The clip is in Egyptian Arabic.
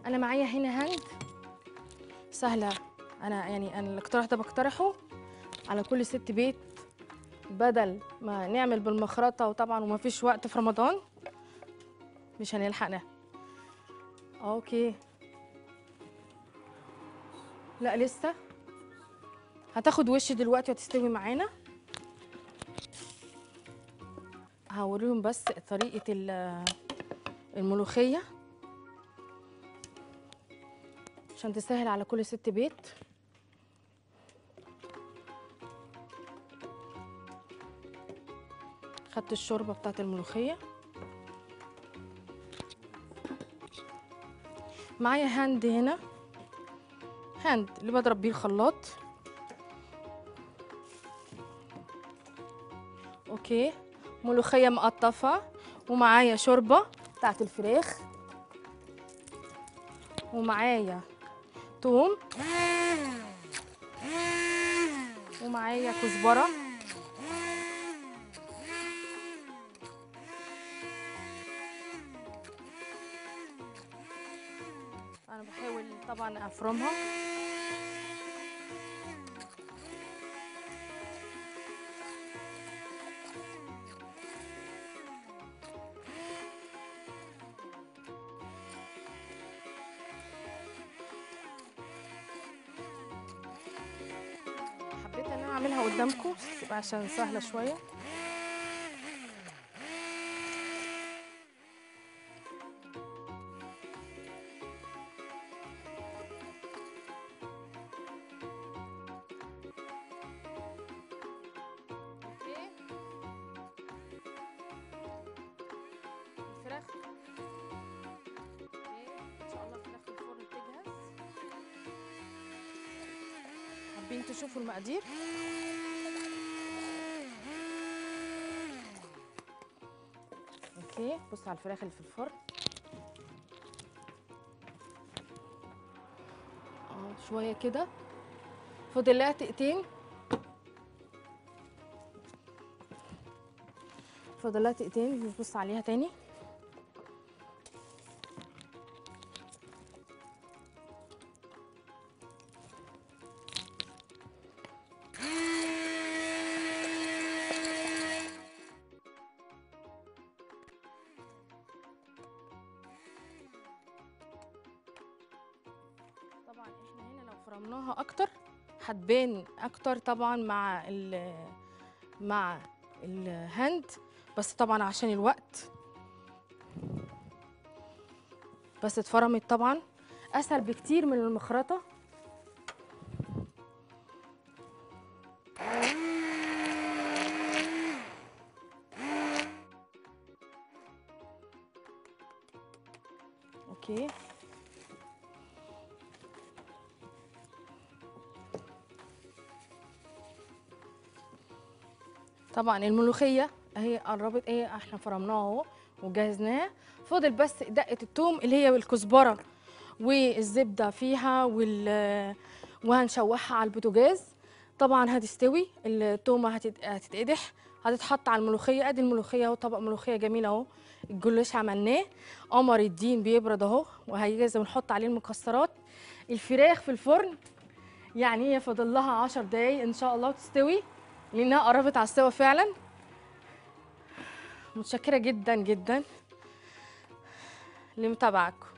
انا معايا هنا هند سهله انا يعني انا الاقتراح ده بقترحه على كل ست بيت بدل ما نعمل بالمخرطه وطبعا وما فيش وقت في رمضان مش هنلحقنا اوكي لا لسه هتاخد وش دلوقتي وتستوي معانا هوريهم بس طريقه ال- الملوخيه عشان تسهل على كل ست بيت خدت الشوربه بتاعت الملوخيه معايا هاند هنا هاند اللي بضرب بيه الخلاط اوكي ملوخيه مقطفه ومعايا شوربه بتاعت الفراخ ومعايا توم ومعايا كزبره انا بحاول طبعا افرمها حبيت ان انا اعملها قدامكم تبقى عشان سهله شويه اوكي الفراخ اوكي ان شاء الله الفراخ في الفرن تجهز حابين تشوفوا المقادير اوكي بص على الفراخ اللي في الفرن اه شويه كده فاضل لها دقيقتين فاضل لها دقيقتين نبص عليها تاني طبعا احنا هنا لو فرمناها اكتر هتبان اكتر طبعا مع ال مع الهاند بس طبعا عشان الوقت بس اتفرمت طبعا اسهل بكتير من المخرطه اوكي طبعا الملوخيه اهي قربت ايه احنا فرمناها اهو وجهزناها فاضل بس دقه الثوم اللي هي الكزبره والزبده فيها وال وهنشوحها على البوتاجاز طبعا هتستوي التومه هتت- هتتقدح هتتحط على الملوخيه ادي الملوخيه اهو طبق ملوخيه جميل اهو الجلاش عملناه قمر الدين بيبرد اهو وهيجهز ونحط عليه المكسرات الفراخ في الفرن يعني هي فاضل لها 10 دقايق ان شاء الله وتستوي لانها قربت على السوا فعلا متشكره جدا جدا لمتابعتكم